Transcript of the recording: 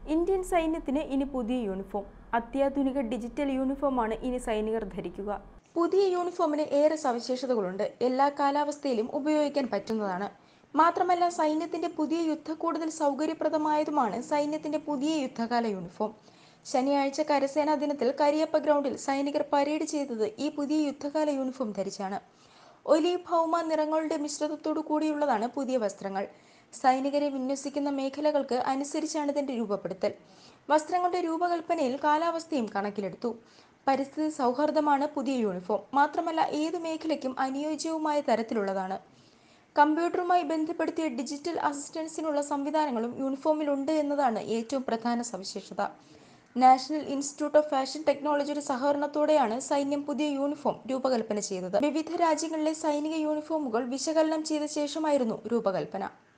Indian സൈന്യത്തിന് ഇനി പുതിയ യൂണിഫോം അത്യാധുനിക ഡിജിറ്റൽ യൂണിഫോമാണ് ഇനി സൈനികർ ധരിക്കുക പുതിയ യൂണിഫോമിന് ഏറെ സവിശേഷതകളുണ്ട് എല്ലാ കാലാവസ്ഥയിലും ഉപയോഗിക്കാൻ പറ്റുന്നതാണ് മാത്രമല്ല സൈന്യത്തിന്റെ പുതിയ യുദ്ധ കൂടുതൽ സൗകര്യപ്രദമായതുമാണ് സൈന്യത്തിന്റെ പുതിയ യുദ്ധകാല യൂണിഫോം ശനിയാഴ്ച കരസേനാ ദിനത്തിൽ കരിയപ്പ ഗ്രൗണ്ടിൽ സൈനികർ പരേഡ് ചെയ്തത് ഈ പുതിയ യുദ്ധകാല യൂണിഫോം ധരിച്ചാണ് ഒലീവ് ഭൗമ നിറങ്ങളുടെ മിശ്രിതത്തോടു കൂടിയുള്ളതാണ് പുതിയ വസ്ത്രങ്ങൾ സൈനികരെ വിന്യസിക്കുന്ന മേഖലകൾക്ക് അനുസരിച്ചാണ് ഇതിന്റെ രൂപപ്പെടുത്തൽ വസ്ത്രങ്ങളുടെ രൂപകൽപ്പനയിൽ കാലാവസ്ഥയും കണക്കിലെടുത്തു പരിസ്ഥിതി സൗഹാർദ്ദമാണ് പുതിയ യൂണിഫോം മാത്രമല്ല ഏതു മേഖലയ്ക്കും അനുയോജ്യവുമായ തരത്തിലുള്ളതാണ് കമ്പ്യൂട്ടറുമായി ബന്ധപ്പെടുത്തിയ ഡിജിറ്റൽ അസിസ്റ്റൻസിനുള്ള സംവിധാനങ്ങളും യൂണിഫോമിലുണ്ട് എന്നതാണ് ഏറ്റവും പ്രധാന സവിശേഷത നാഷണൽ ഇൻസ്റ്റിറ്റ്യൂട്ട് ഓഫ് ഫാഷൻ ടെക്നോളജിയുടെ സഹകരണത്തോടെയാണ് സൈന്യം പുതിയ യൂണിഫോം രൂപകൽപ്പന ചെയ്തത് വിവിധ രാജ്യങ്ങളിലെ സൈനിക യൂണിഫോമുകൾ വിശകലനം ചെയ്ത ശേഷമായിരുന്നു രൂപകൽപ്പന